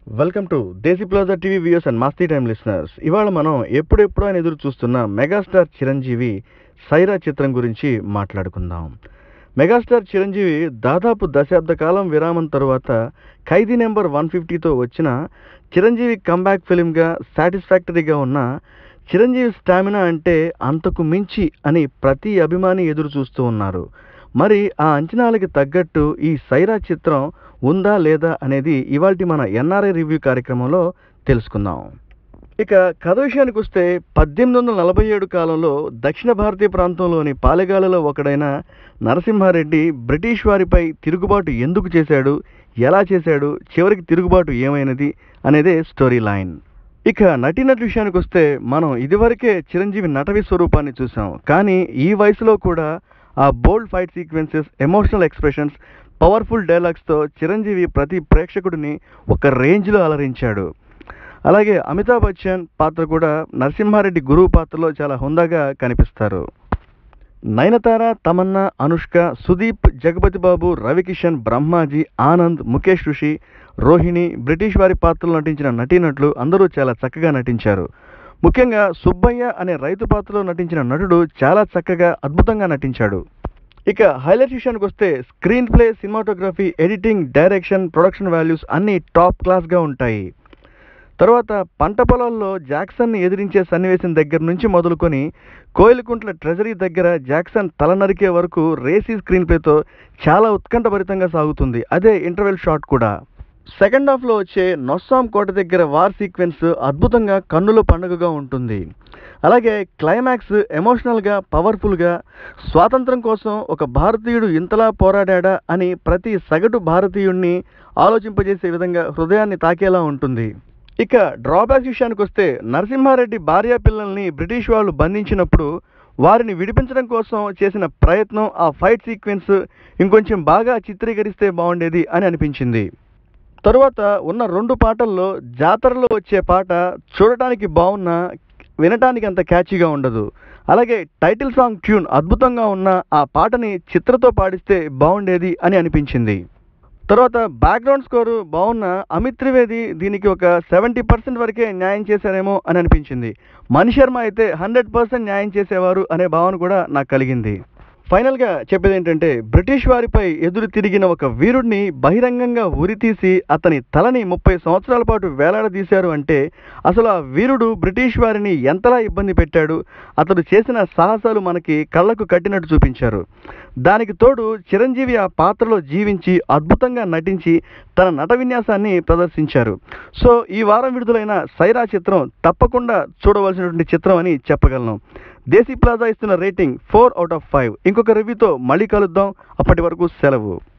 welcome to Desi plaza TV views and మాస్తి time listeners ఇవాళ మనం ఎప్పుడెప్పుడు అని ఎదురు చూస్తున్న మెగాస్టార్ చిరంజీవి సైరా చిత్రం గురించి మాట్లాడుకుందాం మెగాస్టార్ చిరంజీవి దాదాపు దశాబ్ద కాలం విరామం తరువాత ఖైదీ నెంబర్ వన్ ఫిఫ్టీతో వచ్చిన చిరంజీవి కంబ్యాక్ ఫిలింగా సాటిస్ఫాక్టరీగా ఉన్న చిరంజీవి స్టామినా అంటే అంతకు మించి అని ప్రతి అభిమాని ఎదురు చూస్తూ ఉన్నారు మరి ఆ అంచనాలకి తగ్గట్టు ఈ సైరా చిత్రం ఉందా లేదా అనేది ఇవాల్టి మన ఎన్ఆర్ఐ రివ్యూ కార్యక్రమంలో తెలుసుకుందాం ఇక కథ విషయానికి వస్తే పద్దెనిమిది వందల నలభై ఏడు కాలంలో దక్షిణ భారతీయ ప్రాంతంలోని పాలెగాలలో ఒకడైన నరసింహారెడ్డి బ్రిటిష్ వారిపై తిరుగుబాటు ఎందుకు చేశాడు ఎలా చేశాడు చివరికి తిరుగుబాటు ఏమైనది అనేదే స్టోరీ లైన్ ఇక నటీనటు విషయానికి వస్తే మనం ఇదివరకే చిరంజీవి నట విశ్వరూపాన్ని చూసాం కానీ ఈ వయసులో కూడా ఆ bold fight sequences emotional expressions powerful డైలాగ్స్తో చిరంజీవి ప్రతి ప్రేక్షకుడిని ఒక రేంజ్లో అలరించాడు అలాగే అమితాబ్ బచ్చన్ పాత్ర కూడా నరసింహారెడ్డి గురువు పాత్రలో చాలా హుందాగా కనిపిస్తారు నయనతార తమన్నా అనుష్క సుదీప్ జగపతి బాబు రవికిషన్ బ్రహ్మాజీ ఆనంద్ ముఖేష్ ఋషి రోహిణి బ్రిటిష్ వారి పాత్రలో నటించిన నటీనటులు అందరూ చాలా చక్కగా నటించారు ముఖ్యంగా సుబ్బయ్య అనే రైతు పాత్రలో నటించిన నటుడు చాలా చక్కగా అద్భుతంగా నటించాడు ఇక హైలైట్ విషయానికి వస్తే screen play cinematography editing direction production values అన్నీ టాప్ క్లాస్గా ఉంటాయి తర్వాత పంట పొలాల్లో జాక్సన్ని ఎదిరించే సన్నివేశం దగ్గర నుంచి మొదలుకొని కోయిలకుంట్ల ట్రెజరీ దగ్గర జాక్సన్ తల నరికే వరకు రేసీ స్క్రీన్ ప్లేతో చాలా ఉత్కంఠభరితంగా సాగుతుంది అదే ఇంటర్వెల్ షాట్ కూడా సెకండ్ హాఫ్లో వచ్చే నొస్సాం కోట దగ్గర వార్ సీక్వెన్స్ అద్భుతంగా కన్నుల పండుగగా ఉంటుంది అలాగే క్లైమాక్స్ ఎమోషనల్గా పవర్ఫుల్గా స్వాతంత్రం కోసం ఒక భారతీయుడు ఇంతలా పోరాడా అని ప్రతి సగటు భారతీయుణ్ణి ఆలోచింపజేసే విధంగా హృదయాన్ని తాకేలా ఉంటుంది ఇక డ్రాబ్యాక్స్ విషయానికి వస్తే నరసింహారెడ్డి భార్య పిల్లల్ని బ్రిటిష్ వాళ్ళు బంధించినప్పుడు వారిని విడిపించడం కోసం చేసిన ప్రయత్నం ఆ ఫైట్ సీక్వెన్స్ ఇంకొంచెం బాగా చిత్రీకరిస్తే బాగుండేది అని అనిపించింది తరువాత ఉన్న రెండు పాటల్లో జాతరలో వచ్చే పాట చూడటానికి బాగున్నా వినటానికి అంత క్యాచీగా ఉండదు అలాగే టైటిల్ సాంగ్ ట్యూన్ అద్భుతంగా ఉన్న ఆ పాటని చిత్రతో పాడిస్తే బాగుండేది అని అనిపించింది తర్వాత బ్యాక్గ్రౌండ్ స్కోరు బాగున్న అమిత్ త్రివేది దీనికి ఒక సెవెంటీ పర్సెంట్ వరకే న్యాయం చేశారేమో అని అనిపించింది మణి శర్మ అయితే హండ్రెడ్ పర్సెంట్ న్యాయం చేసేవారు అనే భావన కూడా నాకు కలిగింది ఫైనల్గా చెప్పేది ఏంటంటే బ్రిటిష్ వారిపై ఎదురు తిరిగిన ఒక వీరుడిని బహిరంగంగా ఉరితీసి అతని తలని ముప్పై సంవత్సరాల పాటు వేలాడదీశారు అంటే అసలు ఆ వీరుడు బ్రిటిష్ వారిని ఎంతలా ఇబ్బంది పెట్టాడు అతడు చేసిన సాహసాలు మనకి కళ్ళకు కట్టినట్టు చూపించారు దానికి తోడు చిరంజీవి ఆ పాత్రలో జీవించి అద్భుతంగా నటించి తన నట విన్యాసాన్ని ప్రదర్శించారు సో ఈ వారం విడుదలైన సైరా చిత్రం తప్పకుండా చూడవలసినటువంటి చిత్రం అని చెప్పగలను దేశీ ప్లాజా ఇస్తున్న rating four out of five ఇంకొక రివ్యూతో మళ్ళీ కలుద్దాం అప్పటి వరకు సెలవు